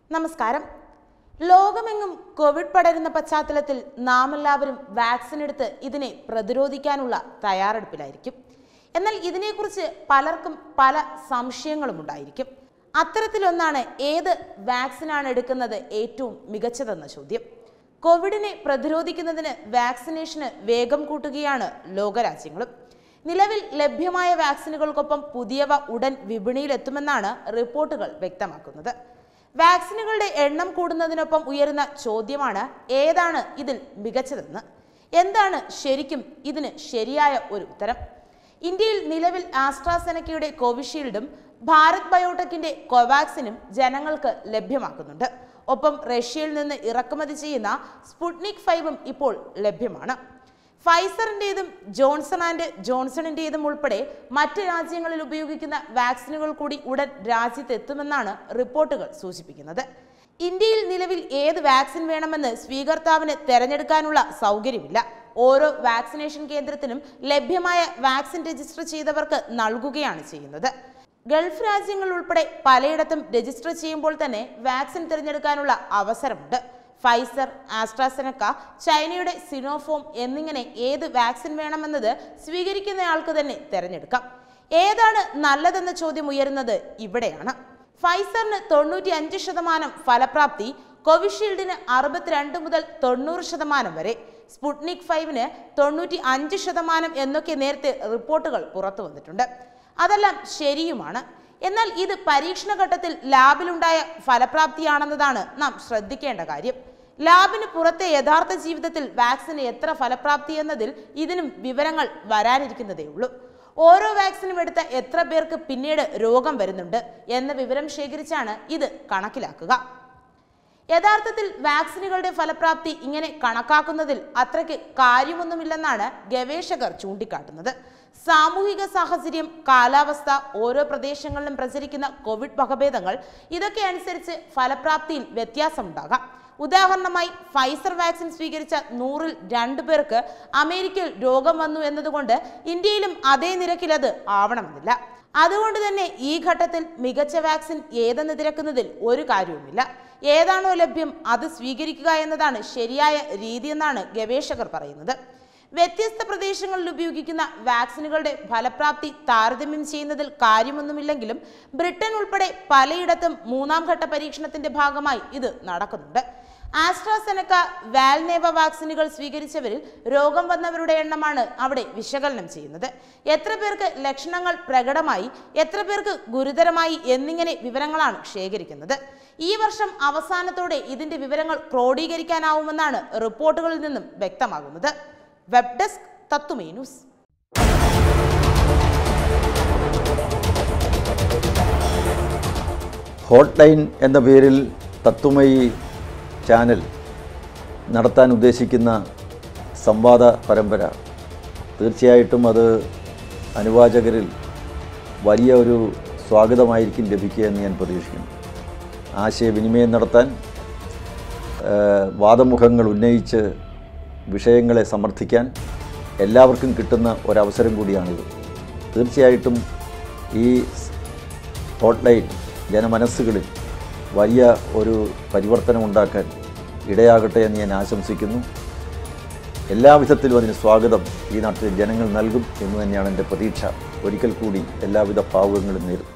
നമസ്കാരം ലോകമെങ്ങും കോവിഡ് പടരുന്ന പശ്ചാത്തലത്തിൽ നാം എല്ലാവരും വാക്സിൻ എടുത്ത് ഇതിനെ പ്രതിരോധിക്കാനുള്ള തയ്യാറെടുപ്പിലായിരിക്കും എന്നാൽ ഇതിനെക്കുറിച്ച് പലർക്കും പല സംശയങ്ങളും ഉണ്ടായിരിക്കും അത്തരത്തിലൊന്നാണ് ഏത് വാക്സിനാണ് എടുക്കുന്നത് ഏറ്റവും മികച്ചതെന്ന ചോദ്യം കോവിഡിനെ പ്രതിരോധിക്കുന്നതിന് വാക്സിനേഷന് വേഗം കൂട്ടുകയാണ് ലോകരാജ്യങ്ങളും നിലവിൽ ലഭ്യമായ വാക്സിനുകൾക്കൊപ്പം പുതിയവ ഉടൻ വിപണിയിലെത്തുമെന്നാണ് റിപ്പോർട്ടുകൾ വ്യക്തമാക്കുന്നത് വാക്സിനുകളുടെ എണ്ണം കൂടുന്നതിനൊപ്പം ഉയരുന്ന ചോദ്യമാണ് ഏതാണ് ഇതിൽ മികച്ചതെന്ന് എന്താണ് ശരിക്കും ഇതിന് ശരിയായ ഒരു ഉത്തരം ഇന്ത്യയിൽ നിലവിൽ ആസ്ട്രാസെനക്കയുടെ കോവിഷീൽഡും ഭാരത് ബയോടെക്കിന്റെ കോവാക്സിനും ജനങ്ങൾക്ക് ലഭ്യമാക്കുന്നുണ്ട് ഒപ്പം റഷ്യയിൽ നിന്ന് ഇറക്കുമതി ചെയ്യുന്ന സ്പുട്നിക് ഫൈവും ഇപ്പോൾ ലഭ്യമാണ് ഫൈസറിൻ്റെതും ജോൺസൺ ആൻഡ് ജോൺസണിൻ്റെതും ഉൾപ്പെടെ മറ്റ് രാജ്യങ്ങളിൽ ഉപയോഗിക്കുന്ന വാക്സിനുകൾ കൂടി ഉടൻ രാജ്യത്തെത്തുമെന്നാണ് റിപ്പോർട്ടുകൾ സൂചിപ്പിക്കുന്നത് ഇന്ത്യയിൽ നിലവിൽ ഏത് വാക്സിൻ വേണമെന്ന് സ്വീകർത്താവിന് തെരഞ്ഞെടുക്കാനുള്ള സൗകര്യമില്ല ഓരോ വാക്സിനേഷൻ കേന്ദ്രത്തിനും ലഭ്യമായ വാക്സിൻ രജിസ്റ്റർ ചെയ്തവർക്ക് നൽകുകയാണ് ചെയ്യുന്നത് ഗൾഫ് രാജ്യങ്ങൾ ഉൾപ്പെടെ പലയിടത്തും രജിസ്റ്റർ ചെയ്യുമ്പോൾ തന്നെ വാക്സിൻ തിരഞ്ഞെടുക്കാനുള്ള അവസരമുണ്ട് ഫൈസർ ആസ്ട്രാസെനക്ക ചൈനയുടെ സിനോഫോം എന്നിങ്ങനെ ഏത് വാക്സിൻ വേണമെന്നത് സ്വീകരിക്കുന്നയാൾക്ക് തന്നെ തിരഞ്ഞെടുക്കാം ഏതാണ് നല്ലതെന്ന ചോദ്യം ഉയരുന്നത് ഇവിടെയാണ് ഫൈസറിന് തൊണ്ണൂറ്റി അഞ്ച് ശതമാനം ഫലപ്രാപ്തി കോവിഷീൽഡിന് അറുപത്തിരണ്ട് മുതൽ തൊണ്ണൂറ് ശതമാനം വരെ സ്പുട്നിക് ഫൈവിന് തൊണ്ണൂറ്റി അഞ്ച് ശതമാനം എന്നൊക്കെ നേരത്തെ റിപ്പോർട്ടുകൾ പുറത്തു വന്നിട്ടുണ്ട് അതെല്ലാം ശരിയുമാണ് എന്നാൽ ഇത് പരീക്ഷണ ഘട്ടത്തിൽ ലാബിലുണ്ടായ ഫലപ്രാപ്തിയാണെന്നതാണ് നാം ശ്രദ്ധിക്കേണ്ട കാര്യം ലാബിന് പുറത്തെ യഥാർത്ഥ ജീവിതത്തിൽ വാക്സിന് എത്ര ഫലപ്രാപ്തി എന്നതിൽ ഇതിനും വിവരങ്ങൾ വരാനിരിക്കുന്നതേ ഉള്ളൂ ഓരോ വാക്സിനും എടുത്ത എത്ര പേർക്ക് പിന്നീട് രോഗം വരുന്നുണ്ട് എന്ന വിവരം ശേഖരിച്ചാണ് ഇത് കണക്കിലാക്കുക യഥാർത്ഥത്തിൽ വാക്സിനുകളുടെ ഫലപ്രാപ്തി ഇങ്ങനെ കണക്കാക്കുന്നതിൽ അത്രയ്ക്ക് കാര്യമൊന്നുമില്ലെന്നാണ് ഗവേഷകർ ചൂണ്ടിക്കാട്ടുന്നത് സാമൂഹിക സാഹചര്യം കാലാവസ്ഥ ഓരോ പ്രദേശങ്ങളിലും പ്രചരിക്കുന്ന കോവിഡ് വകഭേദങ്ങൾ ഇതൊക്കെ അനുസരിച്ച് ഫലപ്രാപ്തിയിൽ വ്യത്യാസമുണ്ടാകാം ഉദാഹരണമായി ഫൈസർ വാക്സിൻ സ്വീകരിച്ച നൂറിൽ രണ്ടു പേർക്ക് അമേരിക്കയിൽ രോഗം വന്നു എന്നതുകൊണ്ട് ഇന്ത്യയിലും അതേ നിരക്കിൽ അത് ആവണമെന്നില്ല അതുകൊണ്ട് തന്നെ ഈ ഘട്ടത്തിൽ മികച്ച വാക്സിൻ ഏതെന്ന് തിരക്കുന്നതിൽ ഒരു കാര്യവുമില്ല ഏതാണോ ലഭ്യം അത് സ്വീകരിക്കുക എന്നതാണ് ശരിയായ രീതിയെന്നാണ് ഗവേഷകർ പറയുന്നത് വ്യത്യസ്ത പ്രദേശങ്ങളിൽ ഉപയോഗിക്കുന്ന വാക്സിനുകളുടെ ഫലപ്രാപ്തി താരതമ്യം ചെയ്യുന്നതിൽ കാര്യമൊന്നുമില്ലെങ്കിലും ബ്രിട്ടൻ ഉൾപ്പെടെ പലയിടത്തും മൂന്നാം ഘട്ട പരീക്ഷണത്തിന്റെ ഭാഗമായി ഇത് നടക്കുന്നുണ്ട് ആസ്ട്രാസെനക്ക വാൽനേവ വാക്സിനുകൾ സ്വീകരിച്ചവരിൽ രോഗം വന്നവരുടെ എണ്ണമാണ് അവിടെ വിശകലനം ചെയ്യുന്നത് എത്ര പേർക്ക് ലക്ഷണങ്ങൾ പ്രകടമായി എത്ര പേർക്ക് ഗുരുതരമായി എന്നിങ്ങനെ വിവരങ്ങളാണ് ശേഖരിക്കുന്നത് ഈ വർഷം അവസാനത്തോടെ ഇതിന്റെ വിവരങ്ങൾ ക്രോഡീകരിക്കാനാവുമെന്നാണ് റിപ്പോർട്ടുകളിൽ നിന്നും വ്യക്തമാകുന്നത് വെബ് ഡെസ്ക് തത്തുമേ ന്യൂസ് ഹോട്ട് ലൈൻ എന്ന പേരിൽ തത്വമയി ചാനൽ നടത്താൻ ഉദ്ദേശിക്കുന്ന സംവാദ പരമ്പര തീർച്ചയായിട്ടും അത് അനുവാചകരിൽ വലിയ ഒരു സ്വാഗതമായിരിക്കും ലഭിക്കുക എന്ന് ഞാൻ പ്രതീക്ഷിക്കുന്നു ആശയവിനിമയം നടത്താൻ ഏഹ്, വാദമുഖങ്ങൾ ഉന്നയിച്ച് വിഷയങ്ങളെ സമർത്ഥിക്കാൻ എല്ലാവർക്കും കിട്ടുന്ന ഒരവസരം കൂടിയാണിത് തീർച്ചയായിട്ടും ഈ ഹോട്ട്ലൈൻ ജനമനസ്സുകളിൽ വലിയ ഒരു പരിവർത്തനം ഉണ്ടാക്കാൻ ഇടയാകട്ടെ എന്ന് ഞാൻ ആശംസിക്കുന്നു എല്ലാവിധത്തിലും അതിന് സ്വാഗതം ഈ നാട്ടിലെ ജനങ്ങൾ നൽകും എന്ന് തന്നെയാണ് എൻ്റെ പ്രതീക്ഷ ഒരിക്കൽ കൂടി എല്ലാവിധ ഭാവുകങ്ങളും നേരുന്നു